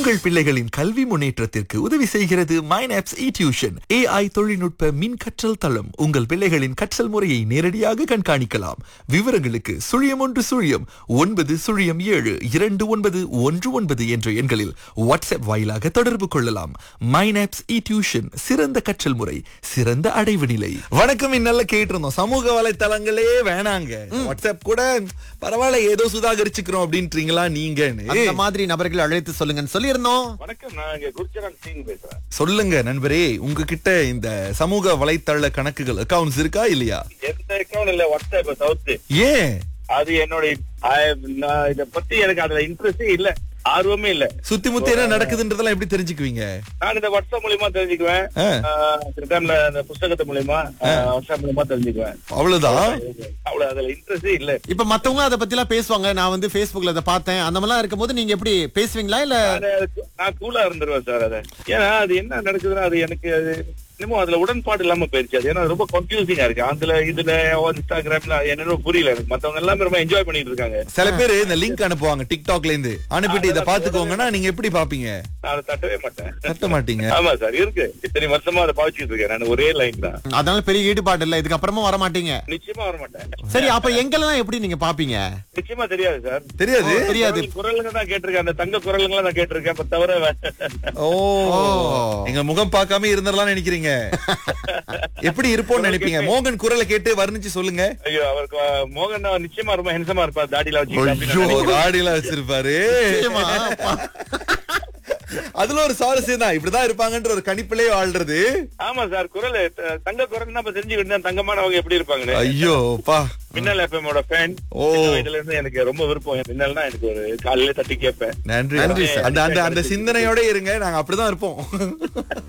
உங்கள் பிள்ளைகளின் கல்வி முன்னேற்றத்திற்கு உதவி செய்கிறது மைனாப்ஸ் இ டியூஷன் ஏஐ தொழில்நுட்ப மின் கற்றல் தளம் உங்கள் பிள்ளைகளின் கற்றல் முறையை நேரடியாக கண்காணிக்கலாம் விவரங்களுக்கு சுழியம் ஒன்று சுழியம் ஒன்பது சுழியம் ஏழு இரண்டு ஒன்பது ஒன்று ஒன்பது என்ற எண்களில் வாட்ஸ்அப் வாயிலாக தொடர்பு கொள்ளலாம் மைனாப்ஸ் இ டியூஷன் சிறந்த கற்றல் முறை சிறந்த அடைவு நிலை வணக்கம் இன்னல்ல கேட்டிருந்தோம் சமூக வலைத்தளங்களே வேணாங்க வாட்ஸ்அப் கூட பரவாயில்ல ஏதோ சுதாகரிச்சுக்கிறோம் அப்படின்றீங்களா நீங்கன்னு அந்த மாதிரி நபர்கள் அழைத்து சொல்லுங்கன்னு சொல்லியிருந்தோம் வணக்கம் நான் இங்க குருச்சரன் சிங் பேசுறேன் சொல்லுங்க நண்பரே உங்ககிட்ட இந்த சமூக வலைத்தள கணக்குகள் அக்கவுண்ட்ஸ் இருக்கா இல்லையா எந்த அக்கௌண்ட் இல்ல வாட்ஸ்அப் தவிர்த்து ஏன் அது என்னோட I- நான் இத பத்தி எனக்கு அதுல இன்ட்ரெஸ்டே இல்ல ஆர்வமே இல்ல சுத்தி முத்தி என்ன நடக்குதுன்றதெல்லாம் எப்படி தெரிஞ்சுக்குவீங்க நான் இந்த வாட்ஸ்அப் மூலியமா தெரிஞ்சுக்குவேன் ஆ. ஆஹ் சில டைம்ல இந்த புஸ்தகத்து மூலியமா ஆஹ் வாட்ஸ்அப் மூலியமா தெரிஞ்சுக்குவேன் அவ்வளவுதான் அவ்வளவு அதுல இன்ட்ரெஸ்டே இல்ல இப்ப மத்தவங்க அதை பத்தி எல்லாம் பேசுவாங்க நான் வந்து Facebookல அதை பார்த்தேன் அந்த மாதிரிலாம் இருக்கும்போது நீங்க எப்படி பேசுவீங்களா இல்ல நானு அதுக்கு- நான் கூலா இருந்துருவேன் சார் அத ஏன்னா அது என்ன நடக்குதுன்னா அது எனக்கு அது இன்னமும் அதுல உடன்பாடு இல்லாம போயிருச்சு அது ஏன்னா ரொம்ப கன்ஃபியூசிங்கா இருக்கு அதுல இதுல இன்ஸ்டாகிராம்ல என்னன்னு புரியல எனக்கு மத்தவங்க எல்லாமே ரொம்ப என்ஜாய் பண்ணிட்டு இருக்காங்க சில பேர் இந்த லிங்க் அனுப்புவாங்க டிக்டாக்ல இருந்து அனுப்பிட்டு இதை பாத்துக்கோங்கன்னா நீங்க எப்படி பாப்பீங்க நான் அதை தட்டவே மாட்டேன் தட்ட மாட்டீங்க ஆமா சார் இருக்கு இத்தனை வருஷமா அதை பாவிச்சுட்டு இருக்கேன் நான் ஒரே லைன் தான் அதனால பெரிய ஈடுபாடு இல்ல இதுக்கப்புறமா வர மாட்டீங்க நிச்சயமா வர மாட்டேன் சரி அப்ப எங்கெல்லாம் எப்படி நீங்க பாப்பீங்க நிச்சயமா தெரியாது சார் தெரியாது தெரியாது குரல்- குரலுங்க தான் கேட்டிருக்கேன் அந்த தங்க குரலுங்க தான் கேட்டிருக்கேன் இப்ப தவிர வே- ஓ ஓ. எங்க முகம் பார்க்காம இருந்துடலாம் நினைக்கிறீங்க எப்படி இருப்போம்னு நினைப்பீங்க மோகன் குரலை கேட்டு வர்ணிச்சு சொல்லுங்க ஐயோ அவருக்கு அஹ், மோகன் தான் நிச்சயமா ரொம்ப ஹென்சமா இருப்பார் தாடியில ஐயோ வச்சு தாடிலாம் வச்சிருப்பாரு நிச்சயமா. அதுல ஒரு சுவாரஸ்யம் தான் இப்படிதான் இருப்பாங்கன்ற ஒரு கணிப்பிலே வாழ்றது ஆமா சார் குரல் த- தங்க குரல் தான் இப்ப தெரிஞ்சுக்கிட்டு இருந்தேன். தங்கமானவங்க எப்படி இருப்பாங்கன்னு ஐயோ பா மின்னல் எஃப்எமோட ஃபேன் ஓ. இதுல இருந்து எனக்கு ரொம்ப விருப்பம் மின்னல்னா எனக்கு ஒரு காலையில தட்டி கேட்பேன் நன்றி நன்றி அந்த அந்த அந்த சிந்தனையோட இருங்க நாங்க அப்படிதான் இருப்போம்